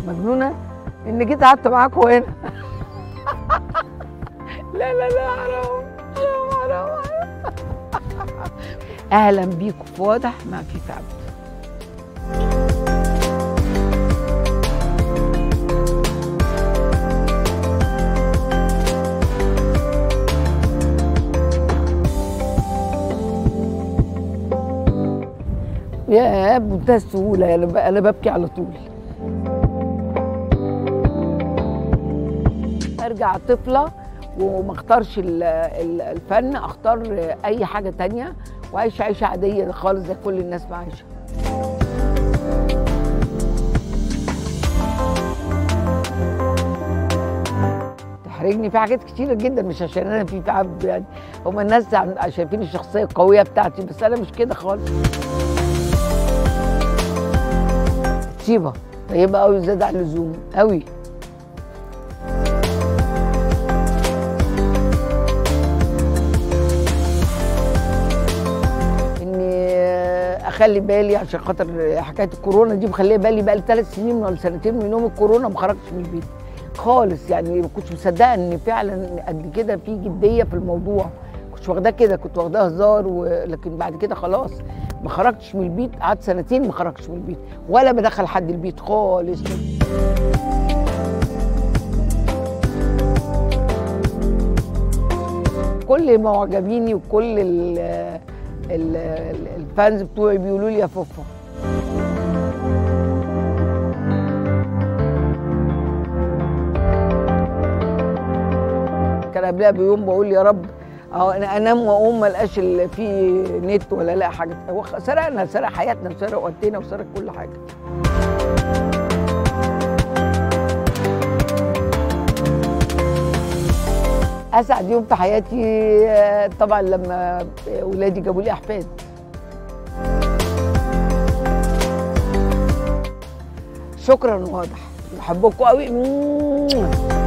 مجنونه ان جيت قعدت معاكم هنا لا لا لا حرام حرام حرام اهلا بيكم في واضح ما في تعب يا بمنتهى السهوله انا ب- انا ببكي على طول ارجع طفله وما اختارش ال- ال- الفن اختار اي حاجه تانية واعيش عيشه عاديه خالص زي كل الناس ما عايشه تحرجني في حاجات كتيرة جدا مش عشان انا في تعب يعني هما الناس عن- شايفين الشخصيه القويه بتاعتي بس انا مش كده خالص طيبه طيبه قوي زياده عن اللزوم قوي اني اخلي بالي عشان خاطر حكايه الكورونا دي مخليه بالي بقى لي ثلاث سنين ولا سنتين من يوم الكورونا ما خرجتش من البيت خالص يعني ما كنتش مصدقه ان فعلا قد كده في جديه في الموضوع كنتش واخداه كده كنت واخداه هزار ولكن بعد كده خلاص ما خرجتش من البيت قعدت سنتين ما خرجتش من البيت ولا بدخل حد البيت خالص كل معجبيني وكل ال ال ال- الفانز بتوعي بيقولوا لي يا فوفا كان قبلها بيوم بقول يا رب اه انا انام واقوم ما القاش ال- في نت ولا لا حاجه هو خ- سرقنا سرق حياتنا وسرق وقتنا وسرق كل حاجه اسعد يوم في حياتي آه، طبعا لما ولادي جابوا لي احفاد شكرا واضح بحبكم قوي